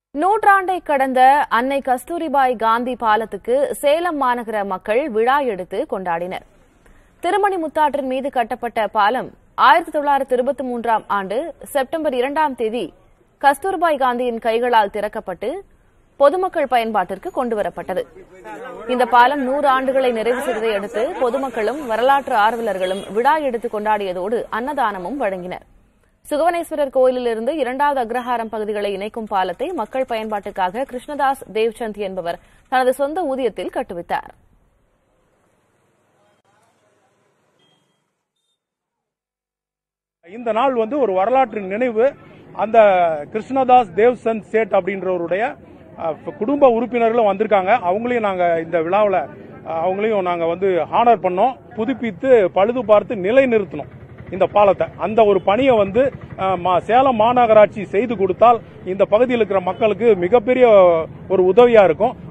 நூற்றாண்டை கடந்த அன்னை கஸ்தூரிபாய் காந்தி பாலத்துக்கு சேலம் மாநகர மக்கள் விழா எடுத்து கொண்டாடினர் திருமணி முத்தாற்றின் மீது கட்டப்பட்ட பாலம் ஆயிரத்தி தொள்ளாயிரத்தி இருபத்தி மூன்றாம் ஆண்டு செப்டம்பர் இரண்டாம் தேதி கஸ்தூர்பாய் காந்தியின் கைகளால் திறக்கப்பட்டு பொதுமக்கள் பயன்பாட்டிற்கு கொண்டுவரப்பட்டது இந்த பாலம் நூறு ஆண்டுகளை நிறைவு செய்ததை அடுத்து பொதுமக்களும் வரலாற்று ஆர்வலர்களும் விழா எடுத்து கொண்டாடியதோடு அன்னதானமும் வழங்கினர் சுகவனேஸ்வரர் கோயிலிலிருந்து இரண்டாவது அக்ரஹாரம் பகுதிகளை இணைக்கும் பாலத்தை மக்கள் பயன்பாட்டுக்காக கிருஷ்ணதாஸ் தேவ்சந்த் என்பவர் தனது சொந்த ஊதியத்தில் கட்டுவித்தார் இந்த நாள் வந்து ஒரு வரலாற்று நினைவு அந்த கிருஷ்ணதாஸ் தேவ்சந்த் சேட் அப்படின்றவருடைய அஹ், குடும்ப உறுப்பினர்களும் வந்திருக்காங்க அவங்களையும் நாங்கள் இந்த விழாவில் அவங்களையும் நாங்கள் வந்து ஹானர் பண்ணோம் புதுப்பித்து பழுது பார்த்து நிலைநிறுத்தினோம் இந்த பாலத்தை அந்த ஒரு பணியை வந்து அஹ், மா- சேலம் மாநகராட்சி செய்து கொடுத்தால் இந்த பகுதியில் இருக்கிற மக்களுக்கு மிகப்பெரிய ஒரு உதவியா இருக்கும்